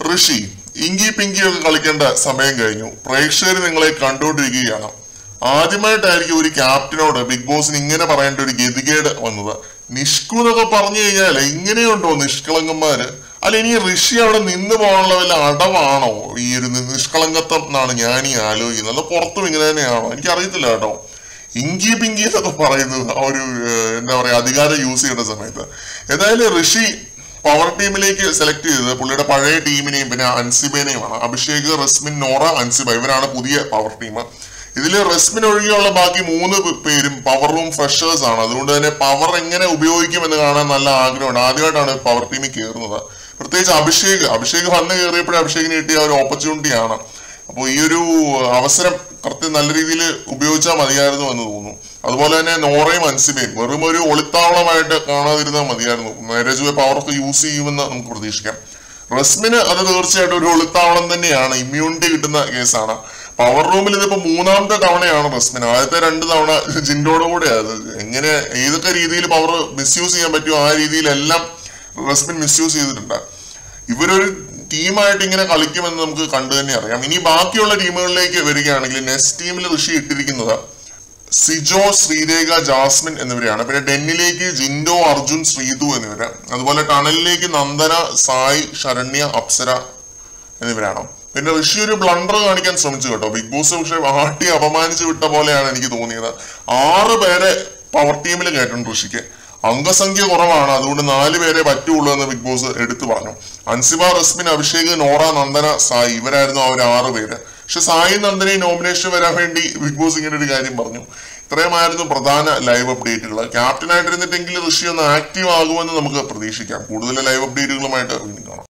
ഋഷി ഇങ്കി പിങ്കി ഒക്കെ കളിക്കേണ്ട സമയം കഴിഞ്ഞു പ്രേക്ഷകർ നിങ്ങളെ കണ്ടുകൊണ്ടിരിക്കുകയാണ് ആദ്യമായിട്ടായിരിക്കും ഒരു ക്യാപ്റ്റനോട് ബിഗ് ബോസിന് ഇങ്ങനെ പറയേണ്ട ഒരു ഗതികേട് വന്നത് നിഷ്കു എന്നൊക്കെ പറഞ്ഞു കഴിഞ്ഞാൽ ഇങ്ങനെയുണ്ടോ നിഷ്കളങ്കന്മാര് അല്ല ഇനി ഋഷി അവിടെ നിന്ന് പോകാനുള്ള വല്ല അടവാണോ ഈ ഒരു നി- നിഷ്കളങ്കത്വം എന്നാണ് ഞാൻ ഈ ആലോചിക്കുന്നത് അത് പുറത്തും ഇങ്ങനെ തന്നെയാണോ എനിക്ക് അറിയത്തില്ല കേട്ടോ ഇങ്കി പിങ്കി എന്നൊക്കെ പറയുന്നത് ആ ഒരു ഏഹ്, എന്താ പറയാ അധികാരം യൂസ് ചെയ്യുന്ന സമയത്ത് ഏതായാലും ഋഷി പവർ ടീമിലേക്ക് സെലക്ട് ചെയ്തത് പുള്ളിയുടെ പഴയ ടീമിനെയും പിന്നെ അൻസിബേനെയുമാണ് അഭിഷേക് റസ്മിൻ നോറ അൻസിബ ഇവരാണ് പുതിയ പവർ ടീം ഇതിൽ റസ്മിൻ ഒഴികെയുള്ള ബാക്കി മൂന്ന് പേ- പേരും പവർ റൂം ഫ്രഷേഴ്സ് ആണ് അതുകൊണ്ട് തന്നെ പവർ എങ്ങനെ ഉപയോഗിക്കുമെന്ന് കാണാൻ നല്ല ആഗ്രഹമുണ്ട് ആദ്യമായിട്ടാണ് പവർ ടീമിൽ കയറുന്നത് പ്രത്യേകിച്ച് അഭിഷേക് അഭിഷേക് വന്ന് കയറിയപ്പോഴേ അഭിഷേകിന് കിട്ടിയ ഒരു ഓപ്പർച്യൂണിറ്റിയാണ് അപ്പോൾ ഈ ഒരു അവസരം കറക്റ്റ് നല്ല രീതിയിൽ ഉപയോഗിച്ചാൽ മതിയായിരുന്നു എന്ന് തോന്നുന്നു അതുപോലെ തന്നെ നോറയും അൻസിബയും വെറും ഒരു ഒളിത്താവളമായിട്ട് കാണാതിരുന്നാൽ മതിയായിരുന്നു നേരെ പവറൊക്കെ യൂസ് ചെയ്യുമെന്ന് നമുക്ക് പ്രതീക്ഷിക്കാം റസ്മിന് അത് തീർച്ചയായിട്ടും ഒരു ഒളിത്താവളം തന്നെയാണ് ഇമ്മ്യൂണിറ്റി കിട്ടുന്ന കേസാണ് പവർ റൂമിൽ ഇതിപ്പോ മൂന്നാമത്തെ തവണയാണ് റസ്മിന് ആദ്യത്തെ രണ്ട് തവണ ജിൻഡോടെ കൂടെ അത് എങ്ങനെ ഏതൊക്കെ രീതിയിൽ പവർ മിസ്യൂസ് ചെയ്യാൻ പറ്റുമോ ആ രീതിയിലെല്ലാം റസ്മിൻ മിസ്യൂസ് ചെയ്തിട്ടുണ്ട് ഇവരൊരു ടീമായിട്ട് ഇങ്ങനെ കളിക്കുമെന്ന് നമുക്ക് കണ്ടു തന്നെ അറിയാം ഇനി ബാക്കിയുള്ള ടീമുകളിലേക്ക് വരികയാണെങ്കിൽ നെക്സ്റ്റ് ടീമിൽ ഋഷി ഇട്ടിരിക്കുന്നത് സിജോ ശ്രീരേഖ ജാസ്മിൻ എന്നിവരെയാണ് പിന്നെ ഡെന്നിലേക്ക് ജിൻഡോ അർജുൻ ശ്രീതു എന്നിവര് അതുപോലെ ടണലിലേക്ക് നന്ദന സായ് ശരണ്യ അപ്സര എന്നിവരാണ് പിന്നെ ഋഷി ഒരു ബ്ലണ്ടർ കാണിക്കാൻ ശ്രമിച്ചു കേട്ടോ ബിഗ് ബോസ് പക്ഷെ ആട്ടി അപമാനിച്ചു വിട്ട പോലെയാണ് എനിക്ക് തോന്നിയത് ആറ് പേരെ പവർ ടീമിൽ കയറ്റുണ്ട് ഋഷിക്ക് അംഗസംഖ്യ കുറവാണ് അതുകൊണ്ട് നാല് പേരെ പറ്റുള്ളൂ എന്ന് ബിഗ് ബോസ് എടുത്തു പറഞ്ഞു അൻസിബ റസ്മിൻ അഭിഷേക് നോറ നന്ദന സായി ഇവരായിരുന്നു അവർ ആറ് പേര് പക്ഷെ സായി നന്ദനയും നോമിനേഷൻ വരാൻ വേണ്ടി ബിഗ് ബോസ് ഇങ്ങനെ ഒരു കാര്യം പറഞ്ഞു ഇത്രയുമായിരുന്നു പ്രധാന ലൈവ് അപ്ഡേറ്റുകൾ ക്യാപ്റ്റൻ ആയിട്ടിരുന്നിട്ടെങ്കിൽ ഋഷി ഒന്ന് ആക്റ്റീവ് ആകുമെന്ന് നമുക്ക് പ്രതീക്ഷിക്കാം കൂടുതൽ ലൈവ് അപ്ഡേറ്റുകളുമായിട്ട് വീണ്ടും കാണാം